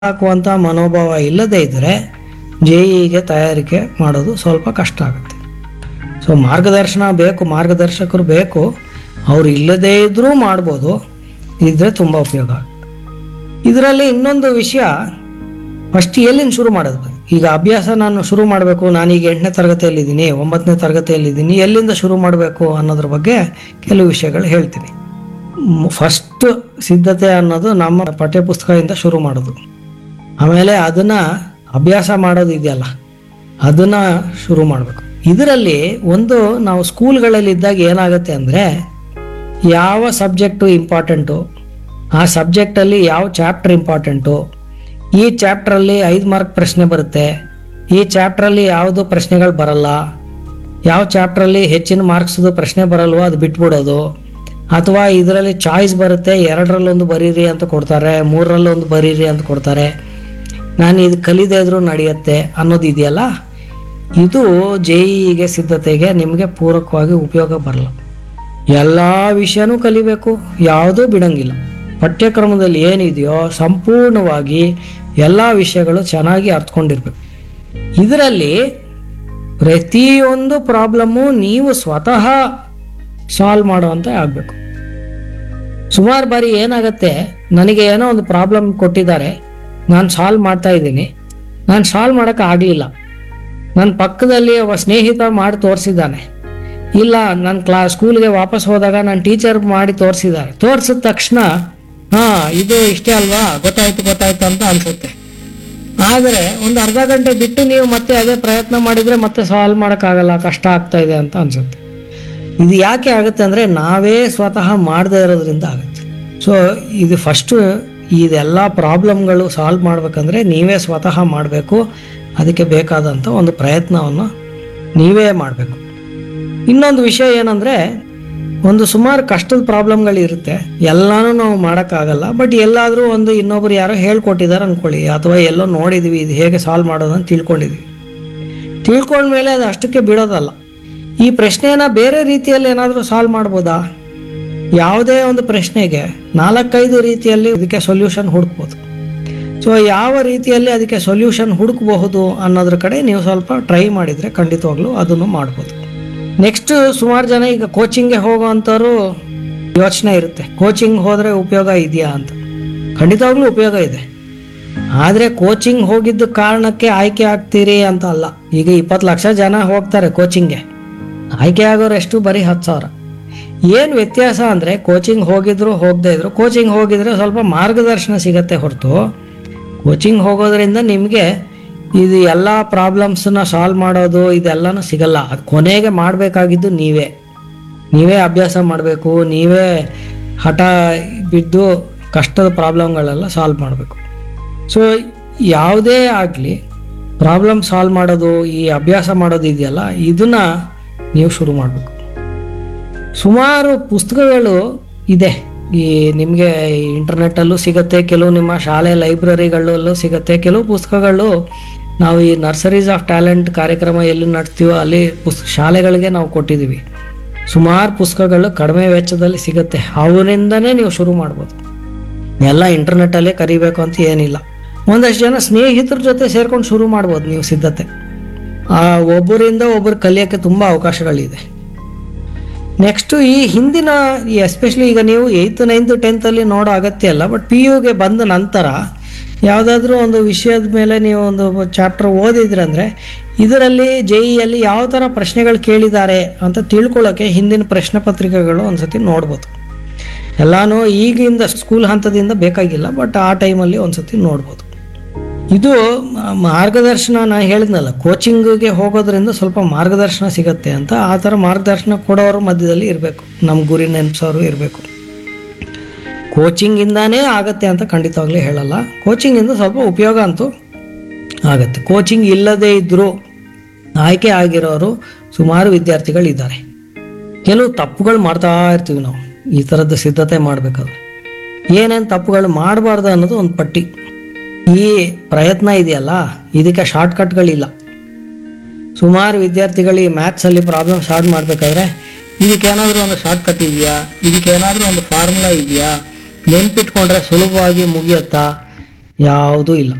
ಹಾಕುವಂಥ ಮನೋಭಾವ ಇಲ್ಲದೇ ಇದ್ದರೆ ಜೆ ಇಗೆ ತಯಾರಿಕೆ ಮಾಡೋದು ಸ್ವಲ್ಪ ಕಷ್ಟ ಆಗುತ್ತೆ ಸೊ ಮಾರ್ಗದರ್ಶನ ಬೇಕು ಮಾರ್ಗದರ್ಶಕರು ಬೇಕು ಅವ್ರು ಇಲ್ಲದೇ ಇದ್ದರೂ ಮಾಡ್ಬೋದು ಇದ್ರೆ ತುಂಬ ಉಪಯೋಗ ಇದರಲ್ಲಿ ಇನ್ನೊಂದು ವಿಷಯ ಫಸ್ಟ್ ಎಲ್ಲಿಂದ ಶುರು ಮಾಡೋದು ಈಗ ಅಭ್ಯಾಸ ನಾನು ಶುರು ಮಾಡಬೇಕು ನಾನೀಗ ಎಂಟನೇ ತರಗತಿಯಲ್ಲಿದ್ದೀನಿ ಒಂಬತ್ತನೇ ತರಗತಿಯಲ್ಲಿದ್ದೀನಿ ಎಲ್ಲಿಂದ ಶುರು ಮಾಡಬೇಕು ಅನ್ನೋದ್ರ ಬಗ್ಗೆ ಕೆಲವು ವಿಷಯಗಳು ಹೇಳ್ತೀನಿ ಫಸ್ಟ್ ಸಿದ್ಧತೆ ಅನ್ನೋದು ನಮ್ಮ ಪಠ್ಯಪುಸ್ತಕದಿಂದ ಶುರು ಮಾಡೋದು ಆಮೇಲೆ ಅದನ್ನ ಅಭ್ಯಾಸ ಮಾಡೋದು ಇದೆಯಲ್ಲ ಅದನ್ನ ಶುರು ಮಾಡಬೇಕು ಇದರಲ್ಲಿ ಒಂದು ನಾವು ಸ್ಕೂಲ್ಗಳಲ್ಲಿ ಇದ್ದಾಗ ಏನಾಗುತ್ತೆ ಅಂದರೆ ಯಾವ ಸಬ್ಜೆಕ್ಟು ಇಂಪಾರ್ಟೆಂಟು ಆ ಸಬ್ಜೆಕ್ಟಲ್ಲಿ ಯಾವ ಚಾಪ್ಟರ್ ಇಂಪಾರ್ಟೆಂಟು ಈ ಚಾಪ್ಟ್ರಲ್ಲಿ ಐದು ಮಾರ್ಕ್ ಪ್ರಶ್ನೆ ಬರುತ್ತೆ ಈ ಚಾಪ್ಟ್ರಲ್ಲಿ ಯಾವುದು ಪ್ರಶ್ನೆಗಳು ಬರಲ್ಲ ಯಾವ ಚಾಪ್ಟ್ರಲ್ಲಿ ಹೆಚ್ಚಿನ ಮಾರ್ಕ್ಸ್ದು ಪ್ರಶ್ನೆ ಬರಲ್ವೋ ಅದು ಬಿಟ್ಬಿಡೋದು ಅಥವಾ ಇದರಲ್ಲಿ ಚಾಯ್ಸ್ ಬರುತ್ತೆ ಎರಡರಲ್ಲೊಂದು ಬರೀರಿ ಅಂತ ಕೊಡ್ತಾರೆ ಮೂರರಲ್ಲೊಂದು ಬರೀರಿ ಅಂತ ಕೊಡ್ತಾರೆ ನಾನು ಇದು ಕಲಿದೇ ಇದ್ರೂ ನಡೆಯುತ್ತೆ ಅನ್ನೋದು ಇದೆಯಲ್ಲ ಇದು ಜೆ ಇಗೆ ಸಿದ್ಧತೆಗೆ ನಿಮಗೆ ಪೂರಕವಾಗಿ ಉಪಯೋಗ ಬರಲ್ಲ ಎಲ್ಲ ವಿಷಯನೂ ಕಲಿಬೇಕು ಯಾವುದೂ ಬಿಡಂಗಿಲ್ಲ ಪಠ್ಯಕ್ರಮದಲ್ಲಿ ಏನಿದೆಯೋ ಸಂಪೂರ್ಣವಾಗಿ ಎಲ್ಲ ವಿಷಯಗಳು ಚೆನ್ನಾಗಿ ಅರ್ಥಕೊಂಡಿರ್ಬೇಕು ಇದರಲ್ಲಿ ಪ್ರತಿಯೊಂದು ಪ್ರಾಬ್ಲಮ್ಮು ನೀವು ಸ್ವತಃ ಸಾಲ್ವ್ ಮಾಡುವಂತ ಆಗಬೇಕು ಸುಮಾರು ಬಾರಿ ಏನಾಗತ್ತೆ ನನಗೆ ಏನೋ ಒಂದು ಪ್ರಾಬ್ಲಮ್ ಕೊಟ್ಟಿದ್ದಾರೆ ನಾನು ಸಾಲ್ವ್ ಮಾಡ್ತಾ ಇದ್ದೀನಿ ನಾನು ಸಾಲ್ವ್ ಮಾಡೋಕೆ ಆಗಲಿಲ್ಲ ನನ್ನ ಪಕ್ಕದಲ್ಲಿ ಒಬ್ಬ ಸ್ನೇಹಿತ ಮಾಡಿ ತೋರಿಸಿದ್ದಾನೆ ಇಲ್ಲ ನನ್ನ ಕ್ಲಾ ಸ್ಕೂಲ್ಗೆ ವಾಪಸ್ ಹೋದಾಗ ನನ್ನ ಟೀಚರ್ ಮಾಡಿ ತೋರಿಸಿದ್ದಾರೆ ತೋರಿಸಿದ ತಕ್ಷಣ ಹಾ ಇದು ಇಷ್ಟೇ ಅಲ್ವಾ ಗೊತ್ತಾಯ್ತು ಗೊತ್ತಾಯ್ತು ಅಂತ ಅನ್ಸುತ್ತೆ ಆದರೆ ಒಂದು ಅರ್ಧ ಗಂಟೆ ಬಿಟ್ಟು ನೀವು ಮತ್ತೆ ಅದೇ ಪ್ರಯತ್ನ ಮಾಡಿದ್ರೆ ಮತ್ತೆ ಸಾಲ್ವ್ ಮಾಡೋಕ್ಕಾಗಲ್ಲ ಕಷ್ಟ ಆಗ್ತಾ ಇದೆ ಅಂತ ಅನ್ಸುತ್ತೆ ಇದು ಯಾಕೆ ಆಗುತ್ತೆ ಅಂದರೆ ನಾವೇ ಸ್ವತಃ ಮಾಡದೇ ಇರೋದ್ರಿಂದ ಆಗುತ್ತೆ ಸೊ ಇದು ಫಸ್ಟು ಇದೆಲ್ಲ ಪ್ರಾಬ್ಲಮ್ಗಳು ಸಾಲ್ವ್ ಮಾಡ್ಬೇಕಂದ್ರೆ ನೀವೇ ಸ್ವತಃ ಮಾಡಬೇಕು ಅದಕ್ಕೆ ಬೇಕಾದಂಥ ಒಂದು ಪ್ರಯತ್ನವನ್ನು ನೀವೇ ಮಾಡಬೇಕು ಇನ್ನೊಂದು ವಿಷಯ ಏನಂದರೆ ಒಂದು ಸುಮಾರು ಕಷ್ಟದ ಪ್ರಾಬ್ಲಮ್ಗಳು ಇರುತ್ತೆ ಎಲ್ಲಾನು ನಾವು ಮಾಡೋಕ್ಕಾಗಲ್ಲ ಬಟ್ ಎಲ್ಲಾದರೂ ಒಂದು ಇನ್ನೊಬ್ರು ಯಾರೋ ಹೇಳ್ಕೊಟ್ಟಿದ್ದಾರೆ ಅಂದ್ಕೊಳ್ಳಿ ಅಥವಾ ಎಲ್ಲೋ ನೋಡಿದ್ವಿ ಇದು ಹೇಗೆ ಸಾಲ್ವ್ ಮಾಡೋದು ಅಂತ ತಿಳ್ಕೊಂಡಿದ್ವಿ ತಿಳ್ಕೊಂಡ್ಮೇಲೆ ಅದು ಅಷ್ಟಕ್ಕೆ ಬಿಡೋದಲ್ಲ ಈ ಪ್ರಶ್ನೆನ ಬೇರೆ ರೀತಿಯಲ್ಲಿ ಏನಾದರೂ ಸಾಲ್ವ್ ಮಾಡ್ಬೋದಾ ಯಾವುದೇ ಒಂದು ಪ್ರಶ್ನೆಗೆ ನಾಲ್ಕೈದು ರೀತಿಯಲ್ಲಿ ಇದಕ್ಕೆ ಸೊಲ್ಯೂಷನ್ ಹುಡುಕ್ಬೋದು ಸೊ ಯಾವ ರೀತಿಯಲ್ಲಿ ಅದಕ್ಕೆ ಸೊಲ್ಯೂಷನ್ ಹುಡುಕಬಹುದು ಅನ್ನೋದ್ರ ಕಡೆ ನೀವು ಸ್ವಲ್ಪ ಟ್ರೈ ಮಾಡಿದರೆ ಖಂಡಿತವಾಗ್ಲೂ ಅದನ್ನು ಮಾಡ್ಬೋದು ನೆಕ್ಸ್ಟ್ ಸುಮಾರು ಜನ ಈಗ ಕೋಚಿಂಗ್ಗೆ ಹೋಗೋವಂಥವ್ರು ಯೋಚನೆ ಇರುತ್ತೆ ಕೋಚಿಂಗ್ ಹೋದರೆ ಉಪಯೋಗ ಇದೆಯಾ ಅಂತ ಖಂಡಿತವಾಗ್ಲೂ ಉಪಯೋಗ ಇದೆ ಆದರೆ ಕೋಚಿಂಗ್ ಹೋಗಿದ್ದ ಕಾರಣಕ್ಕೆ ಆಯ್ಕೆ ಆಗ್ತೀರಿ ಅಂತ ಅಲ್ಲ ಈಗ ಇಪ್ಪತ್ತು ಲಕ್ಷ ಜನ ಹೋಗ್ತಾರೆ ಕೋಚಿಂಗ್ಗೆ ಆಯ್ಕೆ ಆಗೋರು ಎಷ್ಟು ಬರೀ ಹತ್ತು ಸಾವಿರ ಏನು ವ್ಯತ್ಯಾಸ ಅಂದರೆ ಕೋಚಿಂಗ್ ಹೋಗಿದ್ರು ಹೋಗದೇ ಇದ್ರು ಕೋಚಿಂಗ್ ಹೋಗಿದ್ರೆ ಸ್ವಲ್ಪ ಮಾರ್ಗದರ್ಶನ ಸಿಗತ್ತೆ ಹೊರತು ಕೋಚಿಂಗ್ ಹೋಗೋದ್ರಿಂದ ನಿಮಗೆ ಇದು ಎಲ್ಲ ಪ್ರಾಬ್ಲಮ್ಸನ್ನ ಸಾಲ್ವ್ ಮಾಡೋದು ಇದೆಲ್ಲನೂ ಸಿಗಲ್ಲ ಅದು ಕೊನೆಗೆ ಮಾಡಬೇಕಾಗಿದ್ದು ನೀವೇ ನೀವೇ ಅಭ್ಯಾಸ ಮಾಡಬೇಕು ನೀವೇ ಹಠ ಬಿದ್ದು ಕಷ್ಟದ ಪ್ರಾಬ್ಲಮ್ಗಳೆಲ್ಲ ಸಾಲ್ವ್ ಮಾಡಬೇಕು ಸೊ ಯಾವುದೇ ಆಗಲಿ ಪ್ರಾಬ್ಲಮ್ ಸಾಲ್ವ್ ಮಾಡೋದು ಈ ಅಭ್ಯಾಸ ಮಾಡೋದು ಇದೆಯಲ್ಲ ಇದನ್ನ ನೀವು ಶುರು ಮಾಡಬೇಕು ಸುಮಾರು ಪುಸ್ತಕಗಳು ಇದೆ ಈ ನಿಮಗೆ ಇಂಟರ್ನೆಟ್ಟಲ್ಲೂ ಸಿಗುತ್ತೆ ಕೆಲವು ನಿಮ್ಮ ಶಾಲೆ ಲೈಬ್ರರಿಗಳಲ್ಲೂ ಸಿಗುತ್ತೆ ಕೆಲವು ಪುಸ್ತಕಗಳು ನಾವು ಈ ನರ್ಸರೀಸ್ ಆಫ್ ಟ್ಯಾಲೆಂಟ್ ಕಾರ್ಯಕ್ರಮ ಎಲ್ಲಿ ನಡೆಸ್ತೀವೋ ಅಲ್ಲಿ ಪುಸ್ ಶಾಲೆಗಳಿಗೆ ನಾವು ಕೊಟ್ಟಿದ್ದೀವಿ ಸುಮಾರು ಪುಸ್ತಕಗಳು ಕಡಿಮೆ ವೆಚ್ಚದಲ್ಲಿ ಸಿಗುತ್ತೆ ಅವರಿಂದನೇ ನೀವು ಶುರು ಮಾಡ್ಬೋದು ಎಲ್ಲ ಇಂಟರ್ನೆಟ್ಟಲ್ಲೇ ಕರಿಬೇಕು ಅಂತ ಏನಿಲ್ಲ ಒಂದಷ್ಟು ಜನ ಸ್ನೇಹಿತರ ಜೊತೆ ಸೇರ್ಕೊಂಡು ಶುರು ಮಾಡ್ಬೋದು ನೀವು ಸಿದ್ಧತೆ ಆ ಒಬ್ಬರಿಂದ ಒಬ್ಬರು ಕಲಿಯೋಕ್ಕೆ ತುಂಬ ಅವಕಾಶಗಳಿದೆ ನೆಕ್ಸ್ಟು ಈ ಹಿಂದಿನ ಎಸ್ಪೆಷಲಿ ಈಗ ನೀವು ಏಯ್ತ್ ನೈನ್ತ್ ಟೆಂತಲ್ಲಿ ನೋಡೋ ಅಗತ್ಯ ಇಲ್ಲ ಬಟ್ ಪಿ ಯುಗೆ ಬಂದ ನಂತರ ಯಾವುದಾದ್ರೂ ಒಂದು ವಿಷಯದ ಮೇಲೆ ನೀವು ಒಂದು ಚಾಪ್ಟರ್ ಓದಿದ್ರಂದ್ರೆ ಇದರಲ್ಲಿ ಜೆ ಇಯಲ್ಲಿ ಯಾವ ಥರ ಪ್ರಶ್ನೆಗಳು ಕೇಳಿದ್ದಾರೆ ಅಂತ ತಿಳ್ಕೊಳ್ಳೋಕ್ಕೆ ಹಿಂದಿನ ಪ್ರಶ್ನೆ ಪತ್ರಿಕೆಗಳು ಒಂದ್ಸತಿ ನೋಡ್ಬೋದು ಎಲ್ಲಾನು ಈಗಿಂದ ಸ್ಕೂಲ್ ಹಂತದಿಂದ ಬೇಕಾಗಿಲ್ಲ ಬಟ್ ಆ ಟೈಮಲ್ಲಿ ಒಂದ್ಸತಿ ನೋಡ್ಬೋದು ಇದು ಮ- ಮಾರ್ಗದರ್ಶನ ನಾನು ಹೇಳಿದ್ನಲ್ಲ ಕೋಚಿಂಗ್ಗೆ ಹೋಗೋದ್ರಿಂದ ಸ್ವಲ್ಪ ಮಾರ್ಗದರ್ಶನ ಸಿಗತ್ತೆ ಅಂತ ಆ ಥರ ಮಾರ್ಗದರ್ಶನ ಕೊಡೋರು ಮಧ್ಯದಲ್ಲಿ ಇರಬೇಕು ನಮ್ಮ ಗುರಿ ನೆನಪಿಸೋರು ಇರಬೇಕು ಕೋಚಿಂಗಿಂದಾನೇ ಆಗತ್ತೆ ಅಂತ ಖಂಡಿತವಾಗ್ಲೂ ಹೇಳಲ್ಲ ಕೋಚಿಂಗಿಂದ ಸ್ವಲ್ಪ ಉಪಯೋಗ ಅಂತೂ ಆಗತ್ತೆ ಕೋಚಿಂಗ್ ಇಲ್ಲದೇ ಇದ್ದರೂ ಆಯ್ಕೆ ಆಗಿರೋರು ಸುಮಾರು ವಿದ್ಯಾರ್ಥಿಗಳಿದ್ದಾರೆ ಕೆಲವು ತಪ್ಪುಗಳು ಮಾಡ್ತಾ ಇರ್ತೀವಿ ನಾವು ಈ ಥರದ್ದು ಸಿದ್ಧತೆ ಮಾಡಬೇಕಾದ್ರೆ ಏನೇನು ತಪ್ಪುಗಳು ಮಾಡಬಾರ್ದು ಅನ್ನೋದು ಒಂದು ಪಟ್ಟಿ ಈ ಪ್ರಯತ್ನ ಇದೆಯಲ್ಲ ಇದಕ್ಕೆ ಶಾರ್ಟ್ಕಟ್ಗಳಿಲ್ಲ ಸುಮಾರು ವಿದ್ಯಾರ್ಥಿಗಳು ಮ್ಯಾಥ್ಸಲ್ಲಿ ಪ್ರಾಬ್ಲಮ್ ಸಾಲ್ವ್ ಮಾಡಬೇಕಾದ್ರೆ ಇದಕ್ಕೇನಾದರೂ ಒಂದು ಶಾರ್ಟ್ಕಟ್ ಇದೆಯಾ ಇದಕ್ಕೇನಾದರೂ ಒಂದು ಫಾರ್ಮುಲಾ ಇದೆಯಾ ನೆನ್ಪಿಟ್ಕೊಂಡ್ರೆ ಸುಲಭವಾಗಿ ಮುಗಿಯುತ್ತಾ ಯಾವುದೂ ಇಲ್ಲ